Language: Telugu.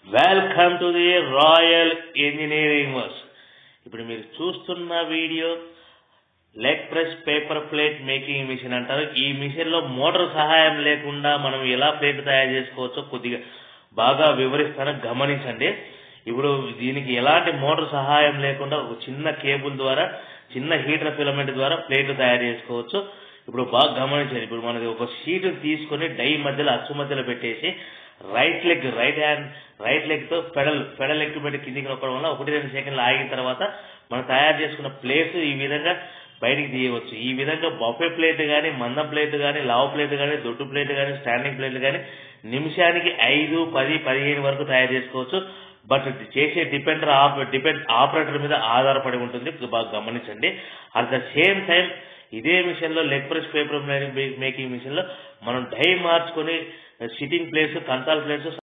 welcome to the royal engineering works ఇప్పుడు మీరు చూస్తున్న video leg press paper plate making machine అంటారు ఈ మిషన్ లో మోటార్ సహాయం లేకుండా మనం ఎలా ప్లేట్ తయారు చేసుకోవచ్చో కొద్దిగా బాగా వివరిస్తాను గమనించండి ఇప్పుడు దీనికి ఎలాంటి మోటార్ సహాయం లేకుండా ఒక చిన్న కేబుల్ ద్వారా చిన్న హీటర్ ఫిలమెంట్ ద్వారా ప్లేట్ తయారు చేసుకోవచ్చు ఇప్పుడు బాగా గమనించండి ఇప్పుడు మనది ఒక షీట్ తీసుకొని డై మధ్యలో అచ్చు మధ్యలో పెట్టేసి right leg right hand right leg తో పెడల్ పెడల్ లెగ్ పెట్టి కిందికి నొక్కడం వల్ల ఒకటి రెండు సెకండ్లు ఆగిన తర్వాత మనం తయారు చేసుకున్న ప్లేట్ ఈ విధంగా బయటికి తీయవచ్చు ఈ విధంగా బఫే ప్లేట్ కానీ మందం ప్లేట్ కానీ లావ్ ప్లేట్ కానీ దొడ్డు ప్లేట్ కానీ స్టాండింగ్ ప్లేట్ కానీ నిమిషానికి ఐదు పది పదిహేను వరకు తయారు చేసుకోవచ్చు బట్ చేసే డిపెండర్ డిపెండ్ ఆపరేటర్ మీద ఆధారపడి ఉంటుంది బాగా గమనించండి అట్ ద సేమ్ టైం ఇదే మిషన్ లో leg press paper making machine లో మనం డై మార్చుకొని సిట్టింగ్ ప్లేస్ కంతాల్ ప్లేస్